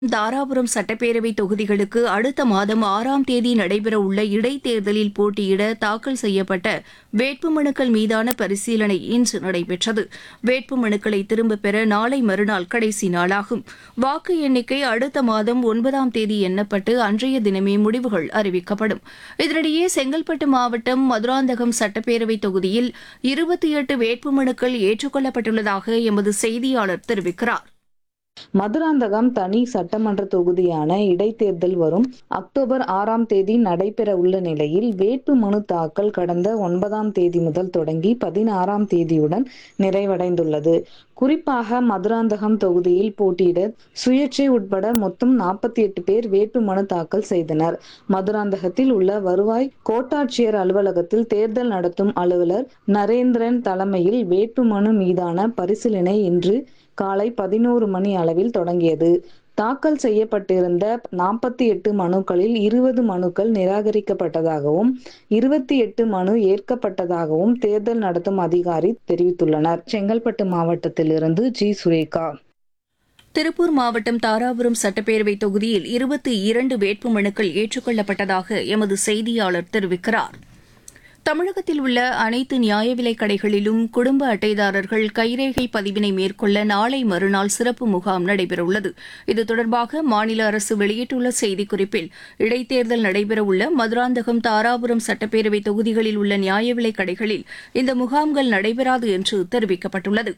தாராபுரம் சட்டப்பேரவை தொகுதிகளுக்கு அடுத்த மாதம் ஆறாம் தேதி நடைபெறவுள்ள இடைத்தேர்தலில் போட்டியிட தாக்கல் செய்யப்பட்ட வேட்புமனுக்கள் மீதான பரிசீலனை இன்று நடைபெற்றது வேட்புமனுக்களை திரும்பப் பெற நாளை மறுநாள் கடைசி நாளாகும் வாக்கு எண்ணிக்கை அடுத்த மாதம் ஒன்பதாம் தேதி எண்ணப்பட்டு அன்றைய தினமே முடிவுகள் அறிவிக்கப்படும் இதனிடையே செங்கல்பட்டு மாவட்டம் மதுராந்தகம் சட்டப்பேரவை தொகுதியில் இருபத்தி எட்டு வேட்புமனுக்கள் ஏற்றுக்கொள்ளப்பட்டுள்ளதாக எமது செய்தியாளர் தெரிவிக்கிறார் மதுராந்தகம் தனி சட்டமன்ற தொகுதியான இடைத்தேர்தல் வரும் அக்டோபர் ஆறாம் தேதி நடைபெற உள்ள நிலையில் வேட்பு மனு தாக்கல் கடந்த ஒன்பதாம் தேதி முதல் தொடங்கி பதினாறாம் தேதியுடன் நிறைவடைந்துள்ளது குறிப்பாக மதுராந்தகம் தொகுதியில் போட்டியிட சுயேட்சை உட்பட மொத்தம் நாற்பத்தி எட்டு பேர் வேட்பு மனு தாக்கல் செய்தனர் மதுராந்தகத்தில் உள்ள வருவாய் கோட்டாட்சியர் அலுவலகத்தில் தேர்தல் நடத்தும் அலுவலர் நரேந்திரன் தலைமையில் வேட்பு மனு மீதான பரிசீலனை இன்று காலை பதினோரு மணி அளவில் தொடங்கியது தாக்கல் செய்யப்பட்டிருந்த நாற்பத்தி எட்டு மனுக்களில் இருபது மனுக்கள் நிராகரிக்கப்பட்டதாகவும் இருபத்தி எட்டு மனு ஏற்கப்பட்டதாகவும் தேர்தல் நடத்தும் அதிகாரி தெரிவித்துள்ளனர் செங்கல்பட்டு மாவட்டத்திலிருந்து ஜி சுரேகா திருப்பூர் மாவட்டம் தாராபுரம் சட்டப்பேரவை தொகுதியில் இருபத்தி இரண்டு வேட்புமனுக்கள் ஏற்றுக்கொள்ளப்பட்டதாக எமது செய்தியாளர் தெரிவிக்கிறார் தமிழகத்தில் உள்ள அனைத்து நியாய விலைக் கடைகளிலும் குடும்ப அட்டைதாரர்கள் கைரேகை பதிவினை மேற்கொள்ள நாளை மறுநாள் சிறப்பு முகாம் நடைபெறவுள்ளது இது தொடர்பாக மாநில அரசு வெளியிட்டுள்ள செய்திக்குறிப்பில் இடைத்தேர்தல் நடைபெறவுள்ள மதுராந்தகம் தாராபுரம் சட்டப்பேரவை தொகுதிகளில் உள்ள நியாய விலைக் கடைகளில் இந்த முகாம்கள் நடைபெறாது என்று தெரிவிக்கப்பட்டுள்ளது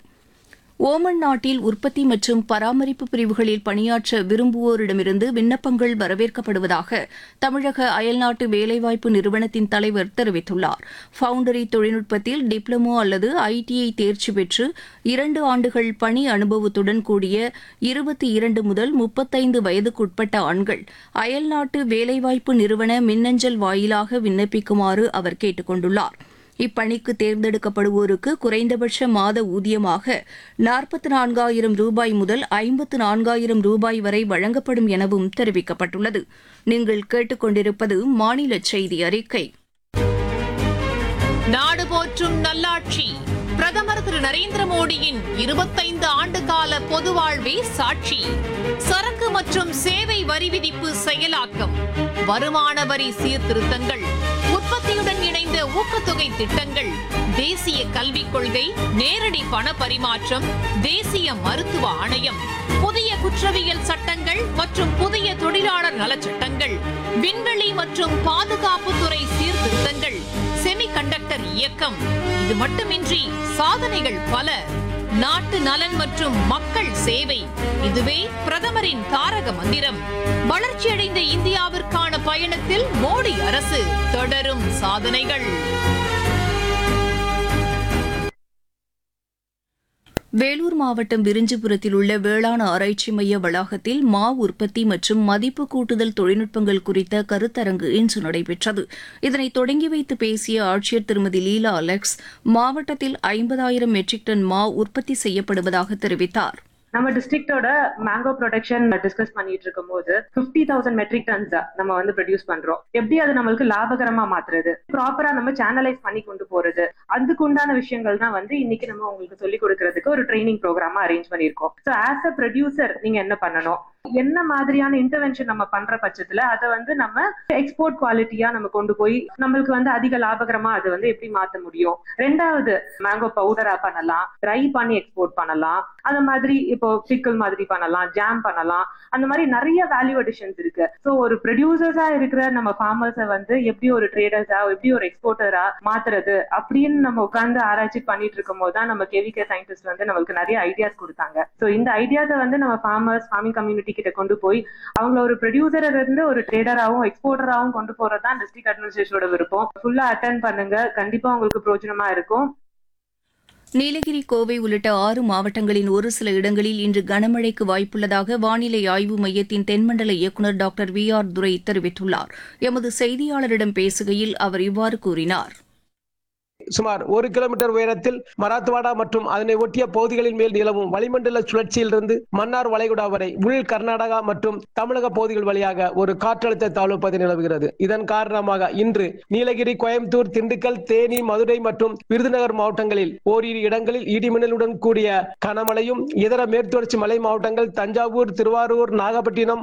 ஓமன் நாட்டில் உற்பத்தி மற்றும் பராமரிப்பு பிரிவுகளில் பணியாற்ற விரும்புவோரிடமிருந்து விண்ணப்பங்கள் வரவேற்கப்படுவதாக தமிழக அயல்நாட்டு வேலைவாய்ப்பு நிறுவனத்தின் தலைவர் தெரிவித்துள்ளார் ஃபவுண்டரி தொழில்நுட்பத்தில் டிப்ளமோ அல்லது ஐடிஐ தேர்ச்சி பெற்று இரண்டு ஆண்டுகள் பணி அனுபவத்துடன் கூடிய இருபத்தி இரண்டு முதல் முப்பத்தைந்து வயதுக்குட்பட்ட ஆண்கள் அயல்நாட்டு வேலைவாய்ப்பு நிறுவன மின்னஞ்சல் வாயிலாக விண்ணப்பிக்குமாறு அவர் கேட்டுக் கொண்டுள்ளார் இப்பணிக்கு தேர்ந்தெடுக்கப்படுவோருக்கு குறைந்தபட்ச மாத ஊதியமாக நாற்பத்தி நான்காயிரம் ரூபாய் முதல் ஐம்பத்து நான்காயிரம் ரூபாய் வரை வழங்கப்படும் எனவும் தெரிவிக்கப்பட்டுள்ளது நீங்கள் கேட்டுக்கொண்டிருப்பது மாநில செய்தி அறிக்கை நாடு போற்றும் நல்லாட்சி பிரதமர் திரு நரேந்திர மோடியின் இருபத்தைந்து ஆண்டு கால பொது வாழ்வே சாட்சி சரக்கு மற்றும் சேவை வரி விதிப்பு செயலாக்கம் வருமான வரி சீர்திருத்தங்கள் உற்பத்தியுடன் இணைந்த ஊக்கத்தொகை திட்டங்கள் தேசிய கல்விக் கொள்கை நேரடி பண பரிமாற்றம் தேசிய மருத்துவ ஆணையம் புதிய குற்றவியல் சட்டங்கள் மற்றும் புதிய தொழிலாளர் நலச்சட்டங்கள் விண்வெளி மற்றும் பாதுகாப்புத்துறை சீர்திருத்தங்கள் செமிகண்டக்டர் இயக்கம் இது மட்டுமின்றி சாதனைகள் பல நாட்டு நலன் மற்றும் மக்கள் சேவை இதுவே பிரதமரின் தாரக மந்திரம் வளர்ச்சியடைந்த இந்தியாவிற்கான பயணத்தில் மோடி அரசு தொடரும் சாதனைகள் வேலூர் மாவட்டம் விரிஞ்சிபுரத்தில் உள்ள வேளாண் ஆராய்ச்சி மைய வளாகத்தில் மா உற்பத்தி மற்றும் மதிப்பு கூட்டுதல் தொழில்நுட்பங்கள் குறித்த கருத்தரங்கு இன்று நடைபெற்றது இதனை தொடங்கி வைத்து பேசிய ஆட்சியர் திருமதி லீலா அலெக்ஸ் மாவட்டத்தில் ஐம்பதாயிரம் மெட்ரிக் டன் மா உற்பத்தி செய்யப்படுவதாக தெரிவித்தார் நம்ம டிஸ்ட்ரிக்டோட மேங்கோ ப்ரொடக்ஷன் டிஸ்கஸ் பண்ணிட்டு இருக்கும் போது பிப்டி தௌசண்ட் மெட்ரிக் டன்ஸ் நம்ம வந்து ப்ரொடியூஸ் பண்றோம் எப்படி அது நம்மளுக்கு லாபகரமா மாத்துறது ப்ராப்பரா நம்ம சேனலைஸ் பண்ணி கொண்டு போறது அதுக்கு உண்டான விஷயங்கள் தான் வந்து இன்னைக்கு நம்ம உங்களுக்கு சொல்லி கொடுக்கறதுக்கு ஒரு ட்ரைனிங் ப்ரோக்ராமா அரேஞ்ச் பண்ணிருக்கோம் ஸோ ஆஸ் அ ப்ரொடியூசர் நீங்க என்ன பண்ணணும் என்ன மாதிரியான இன்டர்வென்ஷன் நம்ம பண்ற பட்சத்துல அதை வந்து நம்ம எக்ஸ்போர்ட் குவாலிட்டியா நம்ம கொண்டு போய் நம்மளுக்கு வந்து அதிக லாபகரமா அதை வந்து எப்படி மாத்த முடியும் ரெண்டாவது மேங்கோ பவுடரா பண்ணலாம் ட்ரை பண்ணி எக்ஸ்போர்ட் பண்ணலாம் அந்த மாதிரி இப்போ பிக்கல் மாதிரி பண்ணலாம் ஜாம் பண்ணலாம் அந்த மாதிரி நிறைய வேல்யூ அடிஷன்ஸ் இருக்கு ஸோ ஒரு ப்ரொடியூசர்ஸா இருக்கிற நம்ம ஃபார்மர்ஸை வந்து எப்படி ஒரு ட்ரேடர்ஸா எப்படி ஒரு எக்ஸ்போர்ட்டரா மாத்துறது அப்படின்னு நம்ம உட்கார்ந்து ஆராய்ச்சி பண்ணிட்டு இருக்கும் போது தான் நம்ம கெவிகே சயின்டிஸ்ட் வந்து நம்மளுக்கு நிறைய ஐடியாஸ் கொடுத்தாங்க ஸோ இந்த ஐடியாஸை வந்து நம்ம ஃபார்மர்ஸ் ஃபார்மிங் கம்யூனிட்டி கிட்ட கொண்டு போய் அவங்கள ஒரு ப்ரொடியூசர் இருந்து ஒரு ட்ரேடராகவும் எக்ஸ்போர்ட்டராகவும் கொண்டு போறது தான் டிஸ்ட்ரிக்ட் அட்மினிஸ்ட்ரேஷனோட விருப்பம் ஃபுல்லா அட்டன் பண்ணுங்க கண்டிப்பா உங்களுக்கு பிரோஜனமா இருக்கும் நீலகிரி கோவை உள்ளிட்ட ஆறு மாவட்டங்களின் ஒரு சில இடங்களில் இன்று கனமழைக்கு வாய்ப்புள்ளதாக வானிலை ஆய்வு மையத்தின் தென்மண்டல இயக்குநர் டாக்டர் வி ஆர் துரை தெரிவித்துள்ளார் எமது செய்தியாளரிடம் பேசுகையில் அவர் இவ்வாறு கூறினார் சுமார் ஒரு கிலோமீட்டர் உயரத்தில் மராத்வாடா மற்றும் அதனை ஒட்டிய பகுதிகளின் மேல் நிலவும் வளிமண்டல சுழற்சியிலிருந்து மன்னார் வளைகுடா வரை உள் கர்நாடகா மற்றும் தமிழக பகுதிகள் வழியாக ஒரு காற்றழுத்த தாழ்வு பகுதி நிலவுகிறது இதன் காரணமாக இன்று நீலகிரி கோயம்புத்தூர் திண்டுக்கல் தேனி மதுரை மற்றும் விருதுநகர் மாவட்டங்களில் ஓரிரு இடங்களில் இடிமின்னலுடன் கூடிய கனமழையும் இதர மேற்குத்தொடர்ச்சி மலை மாவட்டங்கள் தஞ்சாவூர் திருவாரூர் நாகப்பட்டினம்